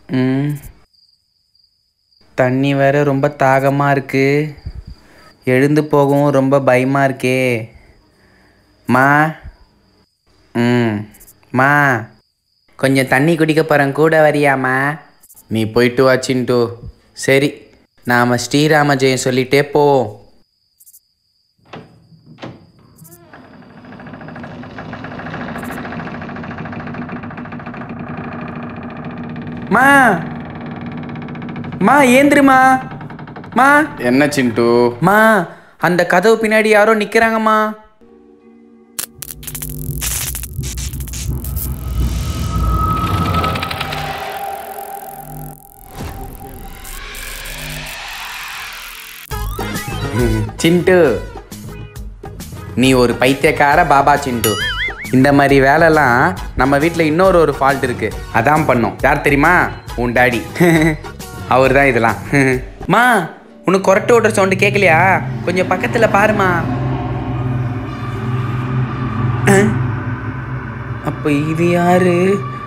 ம் தண்ணி வேற ரொம்ப தாகமாக இருக்கு எழுந்து போகவும் ரொம்ப பயமாக இருக்கே மா ம் மா கொஞ்சம் தண்ணி குடிக்க போகிறேன் கூட வரியாம்மா நீ போயிட்டு வா சிண்டு சரி நாம் ஸ்ரீராம ஜெயம் சொல்லிட்டே போவோம் மா மா ஏந்திருமா மா என்ன சிண்டு மா அந்த கதவு பின்னாடி யாரோ நிக்கிறாங்கம்மா சிண்டு நீ ஒரு பைத்தியக்கார பாபா சிண்டு இந்த மாதிரி வேலைலாம் நம்ம வீட்டில் இன்னொரு ஒரு ஃபால்ட் இருக்கு அதான் பண்ணோம் யார் தெரியுமா உன் டாடி அவர் தான் இதெல்லாம் மா உனக்கு கொரட்டை ஓட்டுற சவுண்டு கேட்கலையா கொஞ்சம் பக்கத்தில் பாருமா அஹ். அப்போ இது யாரு